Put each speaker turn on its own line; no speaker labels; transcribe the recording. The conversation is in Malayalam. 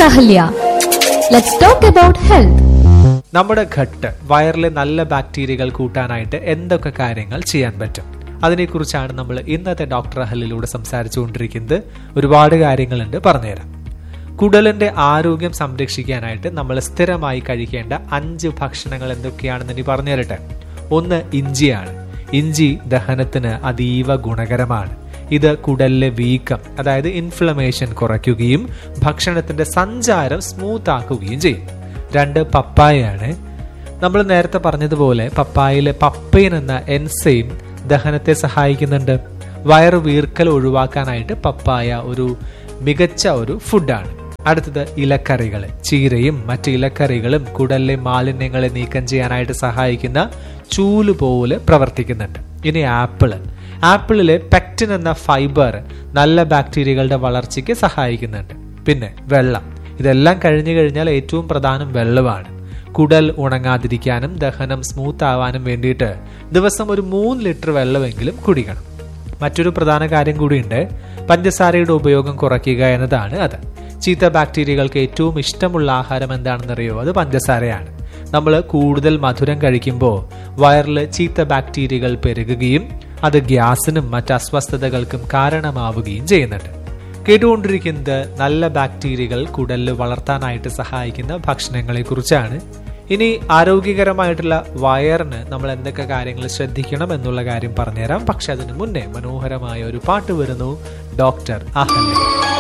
Ahalya. Let's talk about health.
നമ്മുടെ ഘട്ട് വയറിലെ നല്ല ബാക്ടീരിയകൾ കൂട്ടാനായിട്ട് എന്തൊക്കെ കാര്യങ്ങൾ ചെയ്യാൻ പറ്റും അതിനെക്കുറിച്ചാണ് നമ്മൾ ഇന്നത്തെ ഡോക്ടർ അഹലിലൂടെ സംസാരിച്ചുകൊണ്ടിരിക്കുന്നത് ഒരുപാട് കാര്യങ്ങളുണ്ട് പറഞ്ഞുതരാം കുടലിന്റെ ആരോഗ്യം സംരക്ഷിക്കാനായിട്ട് നമ്മൾ സ്ഥിരമായി കഴിക്കേണ്ട അഞ്ച് ഭക്ഷണങ്ങൾ എന്തൊക്കെയാണെന്ന് ഇനി പറഞ്ഞു തരട്ടെ ഒന്ന് ഇഞ്ചിയാണ് ഇഞ്ചി ദഹനത്തിന് അതീവ ഗുണകരമാണ് ഇത് കുടലിലെ വീക്കം അതായത് ഇൻഫ്ലമേഷൻ കുറയ്ക്കുകയും ഭക്ഷണത്തിന്റെ സഞ്ചാരം സ്മൂത്ത് ആക്കുകയും ചെയ്യും രണ്ട് പപ്പായയാണ് നമ്മൾ നേരത്തെ പറഞ്ഞതുപോലെ പപ്പായയിലെ പപ്പൈൻ എന്ന എൻസൈം ദഹനത്തെ സഹായിക്കുന്നുണ്ട് വയറ് വീർക്കൽ ഒഴിവാക്കാനായിട്ട് പപ്പായ ഒരു മികച്ച ഒരു ഫുഡാണ് അടുത്തത് ഇലക്കറികൾ ചീരയും മറ്റ് ഇലക്കറികളും കുടലിലെ മാലിന്യങ്ങളെ നീക്കം ചെയ്യാനായിട്ട് സഹായിക്കുന്ന ചൂല് പോലെ പ്രവർത്തിക്കുന്നുണ്ട് ഇനി ആപ്പിള് ആപ്പിളിലെ പെക്റ്റിൻ എന്ന ഫൈബർ നല്ല ബാക്ടീരിയകളുടെ വളർച്ചയ്ക്ക് സഹായിക്കുന്നുണ്ട് പിന്നെ വെള്ളം ഇതെല്ലാം കഴിഞ്ഞു കഴിഞ്ഞാൽ ഏറ്റവും പ്രധാനം വെള്ളമാണ് കുടൽ ഉണങ്ങാതിരിക്കാനും ദഹനം സ്മൂത്ത് ആവാനും വേണ്ടിയിട്ട് ദിവസം ഒരു മൂന്ന് ലിറ്റർ വെള്ളമെങ്കിലും കുടിക്കണം മറ്റൊരു പ്രധാന കാര്യം കൂടിയുണ്ട് പഞ്ചസാരയുടെ ഉപയോഗം കുറയ്ക്കുക എന്നതാണ് അത് ചീത്ത ബാക്ടീരിയകൾക്ക് ഏറ്റവും ഇഷ്ടമുള്ള ആഹാരം എന്താണെന്നറിയോ അത് പഞ്ചസാരയാണ് നമ്മൾ കൂടുതൽ മധുരം കഴിക്കുമ്പോൾ വയറിൽ ചീത്ത ബാക്ടീരിയകൾ പെരുകുകയും അത് ഗ്യാസിനും മറ്റ് അസ്വസ്ഥതകൾക്കും കാരണമാവുകയും ചെയ്യുന്നുണ്ട് കേട്ടുകൊണ്ടിരിക്കുന്നത് നല്ല ബാക്ടീരിയകൾ കുടലിൽ വളർത്താനായിട്ട് സഹായിക്കുന്ന ഭക്ഷണങ്ങളെ കുറിച്ചാണ് ഇനി ആരോഗ്യകരമായിട്ടുള്ള വയറിന് നമ്മൾ എന്തൊക്കെ കാര്യങ്ങൾ ശ്രദ്ധിക്കണം എന്നുള്ള കാര്യം പറഞ്ഞുതരാം പക്ഷെ അതിന് മുന്നേ മനോഹരമായ ഒരു പാട്ട് വരുന്നു ഡോക്ടർ അഹല്യ